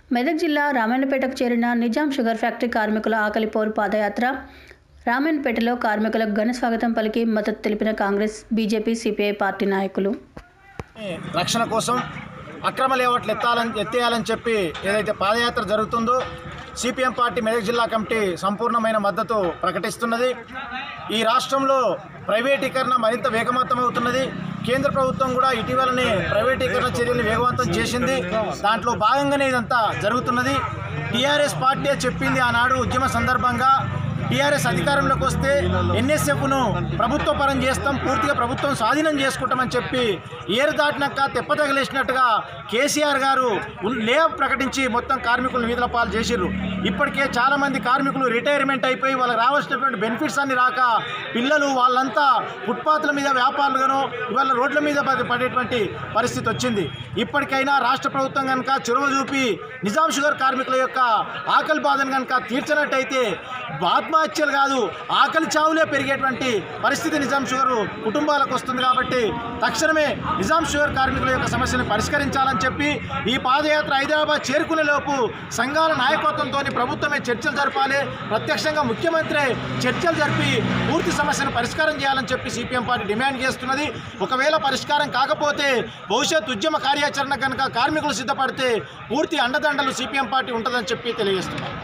మెదక్ జిల్లా రామాయణపేటకు చేరిన Nizam sugar factory కార్మికుల ఆకలి పోరు పాదయాత్ర రామాయణపేటలో కార్మికులకు ఘన స్వాగతం పలికి మద్దతు తెలిపిన కాంగ్రెస్ బీజేపీ సిపిఐ పార్టీ నాయకులు రక్షణ కోసం అక్రమ లేవట్లు ఎత్తాలని ఎత్తేయాలని చెప్పి ఏదైతే పాదయాత్ర జరుగుతుందో సిపిఎం పార్టీ మెదక్ జిల్లా కమిటీ సంపూర్ణమైన మద్దతు ప్రకటిస్తున్నది ఈ రాష్ట్రంలో ప్రైవేటీకరణ మరింత వేగవంతమవుతున్నది కేంద్ర ప్రభుత్వం కూడా ఇటీవలనే ప్రైవేటీకరణ చర్యలు వేగవంతం చేసింది దాంట్లో భాగంగానే ఇదంతా జరుగుతున్నది టీఆర్ఎస్ పార్టీ చెప్పింది ఆనాడు ఉద్యమ సందర్భంగా టీఆర్ఎస్ అధికారంలోకి వస్తే ఎన్ఎస్ఎఫ్ను ప్రభుత్వ పరం చేస్తాం పూర్తిగా ప్రభుత్వం స్వాధీనం చేసుకుంటామని చెప్పి ఏరు దాటినాక తెప్పతగిలేసినట్టుగా కేసీఆర్ గారు ఉన్- లే ప్రకటించి మొత్తం కార్మికులను వీధుల పాలు చేసిర్రు ఇప్పటికే చాలామంది కార్మికులు రిటైర్మెంట్ అయిపోయి వాళ్ళకి రావాల్సినటువంటి బెనిఫిట్స్ అన్ని రాక పిల్లలు వాళ్ళంతా ఫుట్పాత్ల మీద వ్యాపారులుగాను ఇవాళ రోడ్ల మీద పడి- పడేటువంటి పరిస్థితి వచ్చింది ఇప్పటికైనా రాష్ట్ర ప్రభుత్వం కనుక చొరవ చూపి నిజాం షుగర్ కార్మికుల యొక్క ఆకలి బాధను కనుక తీర్చినట్టయితే ఆత్మహత్యలు కాదు ఆకలి చావులే పెరిగేటువంటి పరిస్థితి నిజాం షుగర్ కుటుంబాలకు వస్తుంది కాబట్టి తక్షణమే నిజాం షుగర్ కార్మికుల యొక్క సమస్యను పరిష్కరించాలని చెప్పి ఈ పాదయాత్ర హైదరాబాద్ చేరుకునే లోపు సంఘాల నాయకత్వంతో ప్రభుత్వమే చర్చలు జరపాలి ప్రత్యక్షంగా ముఖ్యమంత్రి చర్చలు జరిపి పూర్తి సమస్యను పరిష్కారం చేయాలని చెప్పి సిపిఎం పార్టీ డిమాండ్ చేస్తున్నది ఒకవేళ పరిష్కారం కాకపోతే భవిష్యత్ ఉద్యమ కార్యాచరణ కనుక కార్మికులు సిద్ధపడితే పూర్తి అండదండలు సిపిఎం పార్టీ ఉంటుందని చెప్పి తెలియజేస్తున్నారు